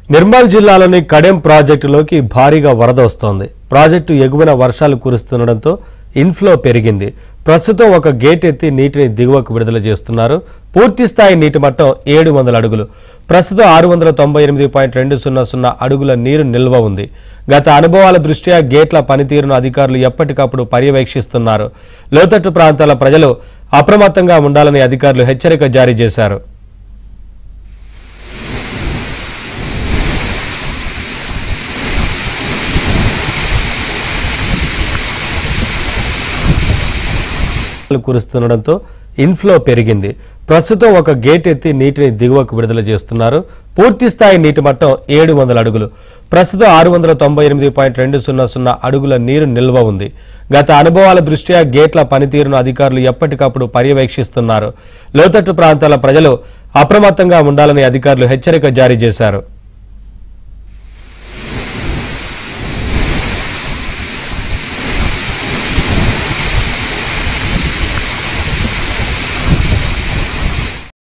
నిర్మల్ జిల్లాలోని కడెం ప్రాజెక్టులోకి భారీగా వరద వస్తోంది ప్రాజెక్టు ఎగువన వర్షాలు కురుస్తుండటంతో ఇన్ఫ్లో పెరిగింది ప్రస్తుతం ఒక గేట్ ఎత్తి నీటిని దిగువకు విడుదల చేస్తున్నారు పూర్తి స్థాయి నీటి మట్టం ఏడు వందల అడుగులు ప్రస్తుతం ఆరు వందల తొంభై ఎనిమిది పాయింట్ రెండు సున్నా సున్నా అడుగుల నీరు నిల్వ ఉంది గత అనుభవాల దృష్ట్యా గేట్ల పనితీరును అధికారులు ఎప్పటికప్పుడు పర్యవేక్షిస్తున్నారు లోతట్టు ప్రాంతాల ప్రజలు అప్రమత్తంగా ఉండాలని అధికారులు హెచ్చరిక జారీ చేశారు వర్షాలు కురుస్తుండటంతో ఇన్ఫ్లో పెరిగింది ప్రస్తుతం ఒక గేట్ ఎత్తి నీటిని దిగువకు విడుదల చేస్తున్నారు పూర్తి స్థాయి నీటి మట్టం ఏడు వందల అడుగులు ప్రస్తుతం ఆరు వందల తొంభై ఎనిమిది పాయింట్ రెండు సున్నా సున్నా అడుగుల నీరు నిల్వ ఉంది గత అనుభవాల దృష్ట్యా గేట్ల పనితీరును అధికారులు ఎప్పటికప్పుడు పర్యవేక్షిస్తున్నారు లోతట్టు ప్రాంతాల ప్రజలు అప్రమత్తంగా ఉండాలని అధికారులు హెచ్చరిక జారీ చేశారు